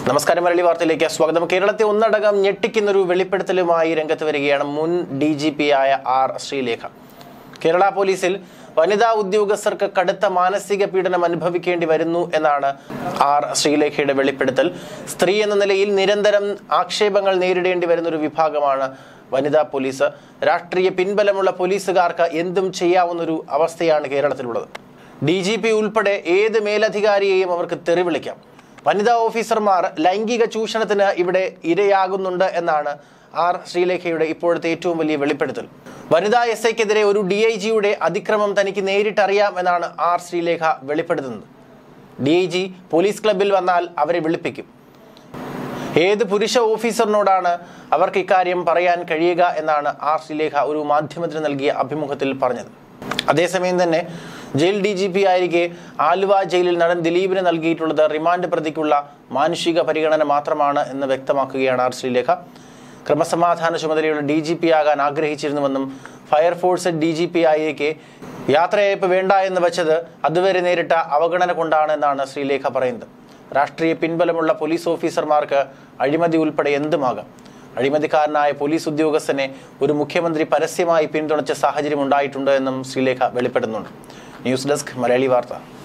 നമസ്കാരം മരളി വാർത്തയിലേക്ക് സ്വാഗതം കേരളത്തെ ഒന്നടങ്കം ഞെട്ടിക്കുന്നൊരു വെളിപ്പെടുത്തലുമായി രംഗത്ത് വരികയാണ് മുൻ ഡി ജി പി ആയ ആർ ശ്രീലേഖ കേരള പോലീസിൽ വനിതാ ഉദ്യോഗസ്ഥർക്ക് കടുത്ത മാനസിക പീഡനം അനുഭവിക്കേണ്ടി വരുന്നു എന്നാണ് ആർ ശ്രീലേഖയുടെ വെളിപ്പെടുത്തൽ സ്ത്രീ എന്ന നിലയിൽ നിരന്തരം ആക്ഷേപങ്ങൾ നേരിടേണ്ടി വരുന്ന ഒരു വിഭാഗമാണ് വനിതാ പോലീസ് രാഷ്ട്രീയ പിൻബലമുള്ള പോലീസുകാർക്ക് എന്തും ചെയ്യാവുന്നൊരു അവസ്ഥയാണ് കേരളത്തിലുള്ളത് ഡി ജി പി ഉൾപ്പെടെ ഏത് മേലധികാരിയെയും അവർക്ക് തെറി വിളിക്കാം വനിതാ ഓഫീസർമാർ ലൈംഗിക ചൂഷണത്തിന് ഇവിടെ ഇരയാകുന്നുണ്ട് എന്നാണ് ആർ ശ്രീലേഖയുടെ ഇപ്പോഴത്തെ ഏറ്റവും വലിയ വെളിപ്പെടുത്തൽ വനിതാ എസ് ഐക്കെതിരെ ഒരു ഡി ഐ ജിയുടെ അതിക്രമം തനിക്ക് നേരിട്ടറിയാം എന്നാണ് ആർ ശ്രീലേഖ വെളിപ്പെടുത്തുന്നത് ഡി ഐ ജി പോലീസ് ക്ലബിൽ വന്നാൽ അവരെ വിളിപ്പിക്കും ഏത് പുരുഷ ഓഫീസറിനോടാണ് അവർക്ക് ഇക്കാര്യം പറയാൻ കഴിയുക എന്നാണ് ആർ ശ്രീലേഖ ഒരു മാധ്യമത്തിന് നൽകിയ അഭിമുഖത്തിൽ പറഞ്ഞത് അതേസമയം തന്നെ ജയിൽ ഡി ജി പി ആയിരിക്കെ ആലുവ ജയിലിൽ നടൻ ദിലീപിന് നൽകിയിട്ടുള്ളത് റിമാൻഡ് പ്രതിക്കുള്ള മാനുഷിക പരിഗണന മാത്രമാണ് എന്ന് വ്യക്തമാക്കുകയാണ് ആർ ശ്രീലേഖ ക്രമസമാധാന ചുമതലയുള്ള ഡി ജി പി ആകാൻ ആഗ്രഹിച്ചിരുന്നുവെന്നും ഫയർഫോഴ്സ് ഡി ജി പി ആയിരിക്കെ യാത്രയയപ്പ് വേണ്ട എന്ന് വെച്ചത് അതുവരെ നേരിട്ട അവഗണന കൊണ്ടാണ് എന്നാണ് ശ്രീലേഖ പറയുന്നത് രാഷ്ട്രീയ പിൻബലമുള്ള പോലീസ് ഓഫീസർമാർക്ക് അഴിമതി ഉൾപ്പെടെ എന്തുമാകാം അഴിമതിക്കാരനായ പോലീസ് ഉദ്യോഗസ്ഥനെ ഒരു മുഖ്യമന്ത്രി പരസ്യമായി പിന്തുണച്ച സാഹചര്യം ഉണ്ടായിട്ടുണ്ട് എന്നും ശ്രീലേഖ വെളിപ്പെടുന്നുണ്ട് ന്യൂസ് ഡെസ്ക് മലയാളി വാർത്ത